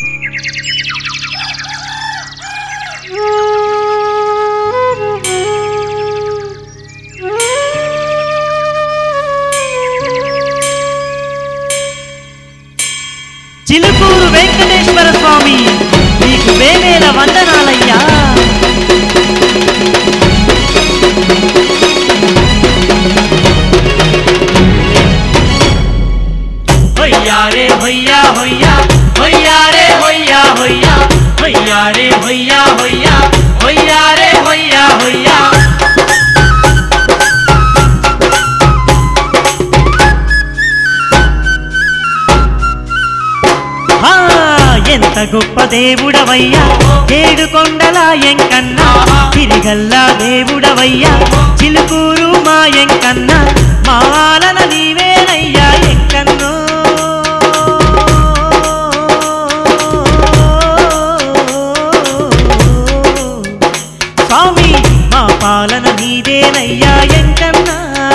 చిలుకూరు వెంకటేశ్వర స్వామి నీకు వేవేల వందనాలయ్యా హొయ్యా రే హొయ్యా హొయ్యా హొయ్యా రే హొయ్యా హొయ్యా హొయ్యా రే హొయ్యా హొయ్యా హొయ్యా రే హొయ్యా హొయ్యా ఆ, ఎంత గొప్ప దేవుడవయ్యా ఏడు కొండల ఎంకన్నా తిరిగల్లా దేవుడవయ్యా చిలుకూరు మా ఎంకన్న మాలన నీవేనయ్యా ఎంకన్నో స్వామి మా పాలన నీదేనయ్యా ఎంకన్నా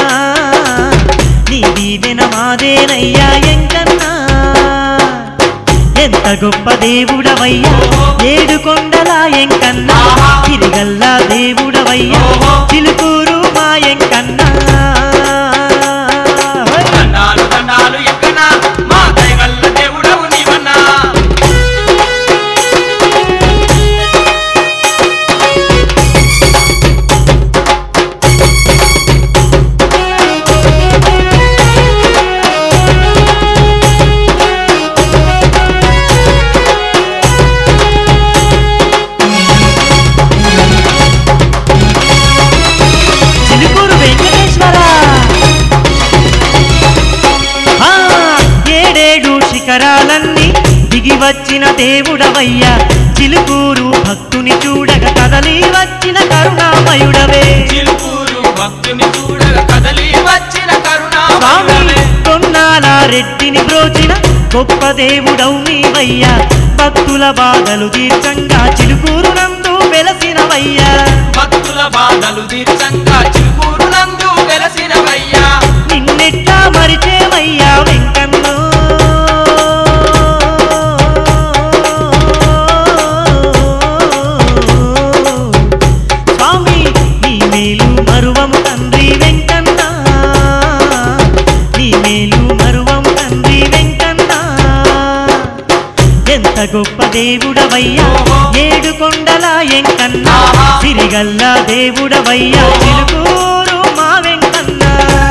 నీ దీవెన మాదేనయ్యా ఎంకన్నా ఎంత గొప్ప దేవుడవయ్యా ఏడు కొండల ఎంకన్నా తిరిగల్లా దేవుడవయ్యా చిలుకూరు మా ఎంకన్నా హోయ్! దండాలు దండాలు ఎక్కనా మా దయగల్ల దేవుడవు నీవన్నా చిలుకూరు వెంకటేశ్వర ఆ, ఏడేడు శిఖరాలన్నీ దిగి వచ్చిన దేవుడవయ్యా చిలుకూరు భక్తుని చూడగ కదలి వచ్చిన కరుణామయుడవే చిలుకూరు భక్తుని చూడగ కదలి వచ్చిన స్వామి కరుణామయుడవే కొన్నాల రెడ్డిని బ్రోచిన గొప్ప దేవుడవు నీవయ్యా భక్తుల బాధలు తీర్చంగా చిలుకూరు నందు వెలసినవయ్యా భక్తుల బాధలు తీర్చంగా చిలుకూరు నందు వెలసినవయ్యా నిన్నెట్టా మరిచేవయ్యా వెంకన్నో స్వామి నీ మేలు మరువము తండ్రి వెంకన్న నీ మేలు మరువము తండ్రి వెంకన్న ఎంత గొప్ప దేవుడవయ్యా ఏడు కొండల ఎంకన్నా సిరిగల్ల దేవుడవయ్యా చిలుకూరు మా వెంకన్నా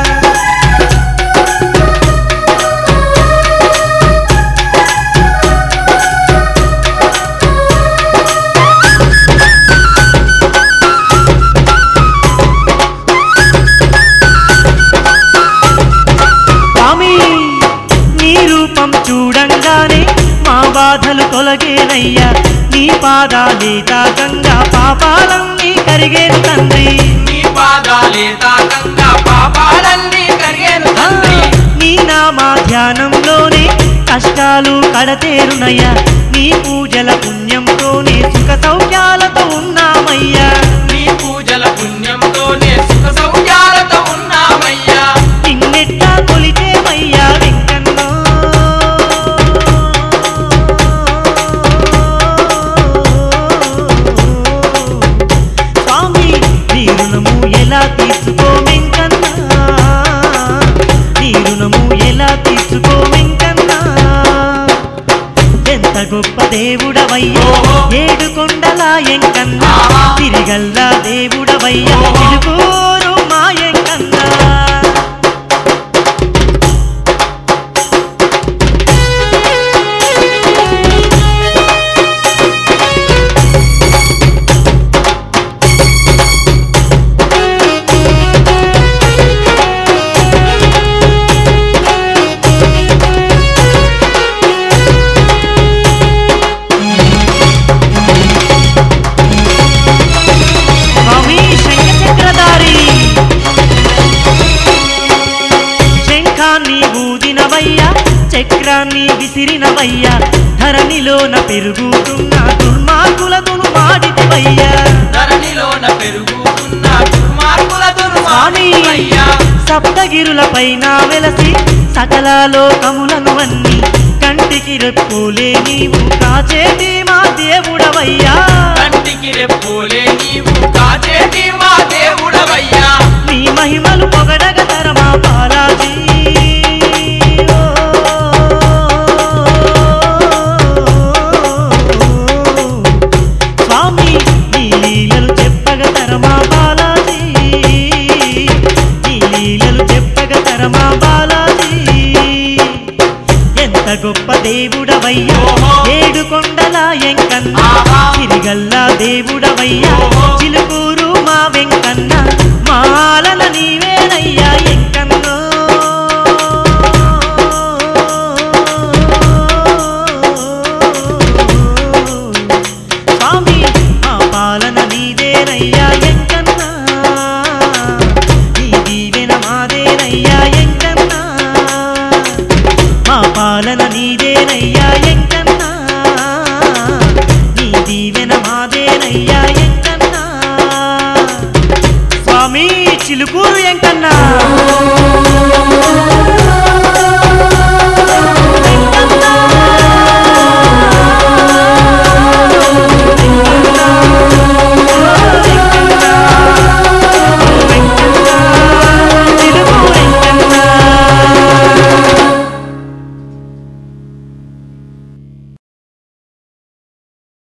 స్వామి నీ రూపం చూడంగానే మా బాధలు తొలగేనయ్యా నీ పాదాలే తాకంగా పాపాలన్నీ కరిగేను తండ్రి నీ పాదాలే తాకంగా పాపాలన్నీ కరిగేను ఆ, తండ్రి నీ నామా ధ్యానంలోనే కష్టాలు కడతేరునయ్యా నీ పూజల పుణ్యంతోనే సుఖ సౌఖ్యాలతో ఉన్నామయ్యా నీ పూజల పుణ్యంతోనే సుఖ సౌఖ్యాలతో ఉన్నామయ్యా నిన్నెట్టా కొలిచేమయ్యా వెంకన్నో స్వామి నీ రుణము ఎలా తీర్చుకో వెంకన్నా నీ రుణము ఎలా తీర్చుకో వెంకన్నా ఎంత గొప్ప దేవుడవయ్యా ఏడు కొండల ఎంకన్నా తిరిగల్లా దేవుడవయ్యా చిలుకూరు మా ఎంకన్నా స్వామి శంఖచక్రధారి శంఖాన్ని ఊదినవయ్యా చక్రాన్ని విసిరినవయ్యా ధరణిలోన పెరుగుతున్న దుర్మార్గులతును మాడితివయ్యా ధరణిలోన పెరుగుతున్న దుర్మార్గుల స్వామి దుర్మార్గులయ్యా సప్తగిరుల పైన వెలసి సకల లోకములను అన్ని కంటికి రెప్పులే నీవు కాచేటి మా దేవుడవయ్యా కంటికి రెప్పులే నీవు కాచేటి మా దేవుడవయ్యా నీ మహిమలు పొగడగ తరమా బాలాజీ స్వామి నీ లీలలు చెప్పగ తరమా బాలాజీ నీ లీలలు చెప్పగ తరమా బాలాజీ ఎంత గొప్ప దేవుడవయ్యా ఓహో. ఏడు కొండల ఎంకన్నా ఆహా. తిరిగల్లా దేవుడవయ్యా ఓహో. చిలుకూరు మా వెంకన్న మాలన నీవేనయ్యా ఎంకన్నో స్వామి మా పాలన నీదేనయ్యా ఎంకన్నా నీ దీవెన మాదేనయ్యా ఎంకన్నా మా పాలన నీదేనయ్యా ఎంకన్నా నీ దీవెన మాదేనయ్యా ఎంకన్నా స్వామి చిలుకూరు ఎంకన్నా